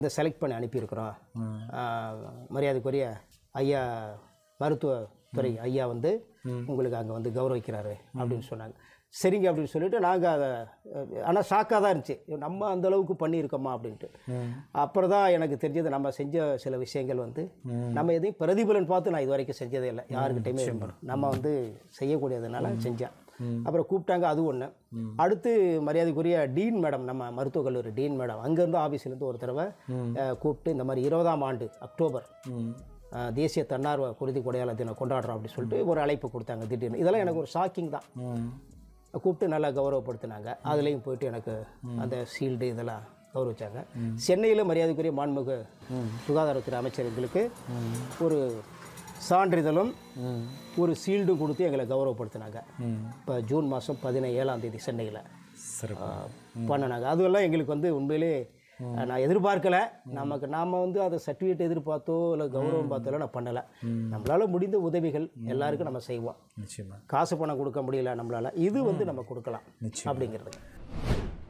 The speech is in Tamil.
இந்த செலக்ட் பண்ணி அனுப்பியிருக்கிறோம் ஆஹ், மரியாதைக்குரிய ஐயா மருத்துவத்துறை ஐயா வந்து உங்களுக்கு அங்கே வந்து கௌரவிக்கிறாரு அப்படின்னு சொன்னாங்க சரிங்க அப்படின்னு சொல்லிட்டு நாங்கள் அதை ஆனால் ஷாக்காக தான் இருந்துச்சு நம்ம அந்த அளவுக்கு பண்ணியிருக்கோமா அப்படின்ட்டு அப்புறம் தான் எனக்கு தெரிஞ்சது நம்ம செஞ்ச சில விஷயங்கள் வந்து நம்ம எதையும் பிரதிபலன் பார்த்து நான் இது வரைக்கும் செஞ்சதே இல்லை யாருக்கிட்டையுமே நம்ம வந்து செய்யக்கூடியதுனால செஞ்சேன் அப்புறம் கூப்பிட்டாங்க அது ஒன்று அடுத்து மரியாதைக்குரிய டீன் மேடம் நம்ம மருத்துவக் கல்லூரி டீன் மேடம் அங்கேருந்து ஆஃபீஸ்லேருந்து ஒரு தடவை அஹ், கூப்பிட்டு இந்த மாதிரி இருபதாம் ஆண்டு அக்டோபர் அஹ், தேசிய தன்னார்வ குருதி கொடையாளர் தினம் கொண்டாடுறோம் அப்படின்னு சொல்லிட்டு ஒரு அழைப்பு கொடுத்தாங்க திடீர்னு இதெல்லாம் எனக்கு ஒரு ஷாக்கிங் தான் கூப்பிட்டு நல்லா கௌரவப்படுத்தினாங்க அதுலேயும் போயிட்டு எனக்கு அந்த ஷீல்டு இதெல்லாம் கௌரவிச்சாங்க சென்னையில் மரியாதைக்குரிய மாண்புமிகு சுகாதாரத்துறை அமைச்சர்களுக்கு ஒரு சான்றிதழும் ஒரு ஷீல்டும் கொடுத்து எங்களை கௌரவப்படுத்தினாங்க இப்போ ஜூன் மாதம் பதினேழாம் தேதி சென்னையில் சிறப்பு பண்ணினாங்க அதுவெல்லாம் எங்களுக்கு வந்து உண்மையிலே நான் எதிர்பார்க்கல நமக்கு நாம் வந்து அதை சர்டிஃபிகேட் எதிர்பார்த்தோ இல்லை கௌரவம் பார்த்தோ நான் பண்ணலை நம்மளால் முடிந்த உதவிகள் எல்லாருக்கும் நம்ம செய்வோம் நிச்சயமா காசு பணம் கொடுக்க முடியல நம்மளால் இது வந்து நம்ம கொடுக்கலாம் அப்படிங்கிறது